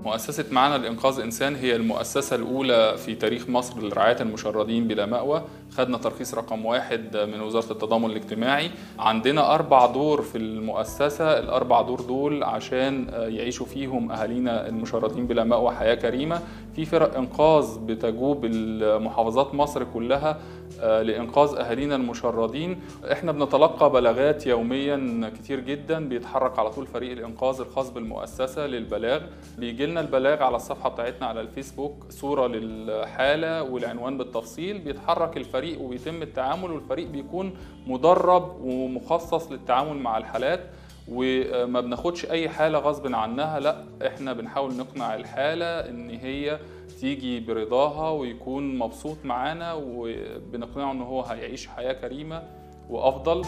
مؤسسة معنا لإنقاذ إنسان هي المؤسسة الأولى في تاريخ مصر لرعاية المشردين بلا مأوى خدنا ترخيص رقم واحد من وزارة التضامن الاجتماعي عندنا أربع دور في المؤسسة الأربع دور دول عشان يعيشوا فيهم أهالينا المشردين بلا مأوى حياة كريمة في فرق إنقاذ بتجوب محافظات مصر كلها لإنقاذ أهالينا المشردين احنا بنتلقى بلاغات يوميا كتير جدا بيتحرك على طول فريق الإنقاذ الخاص بالمؤسسة للبلاغ بيجي لنا البلاغ على الصفحة بتاعتنا على الفيسبوك صورة للحالة والعنوان بالتفصيل بيتحرك الفريق وبيتم التعامل والفريق بيكون مدرب ومخصص للتعامل مع الحالات وما بناخدش اي حاله غصب عنها لا احنا بنحاول نقنع الحاله ان هي تيجي برضاها ويكون مبسوط معانا وبنقنعه ان هو هيعيش حياه كريمه وافضل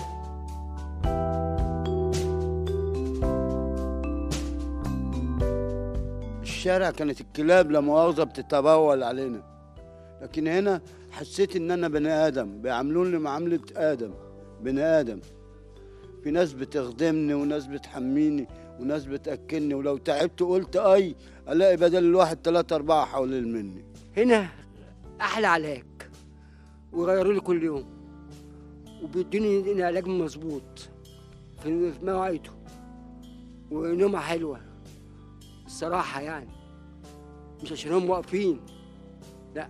الشارع كانت الكلاب لا مؤاخذه بتتبول علينا لكن هنا حسيت ان انا بني ادم بيعاملوني معامله ادم بني ادم في ناس بتخدمني وناس بتحميني وناس بتاكلني ولو تعبت قلت اي الاقي بدل الواحد ثلاثة أربعة حوالين مني هنا احلى علاج ويغيروا لي كل يوم وبيدوني علاج مظبوط في مواعيده ونومة حلوة الصراحة يعني مش عشان هم واقفين لا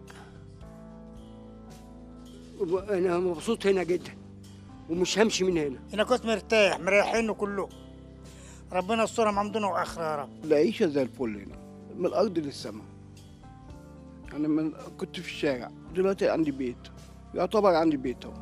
انا مبسوط هنا جدا ومش همشي من هنا انا كنت مرتاح مريحينه كله ربنا يسترها عندنا واخره يا رب العيشه زي الفل هنا من الارض للسماء انا من كنت في الشارع دلوقتي عندي بيت يعتبر عندي بيت اهو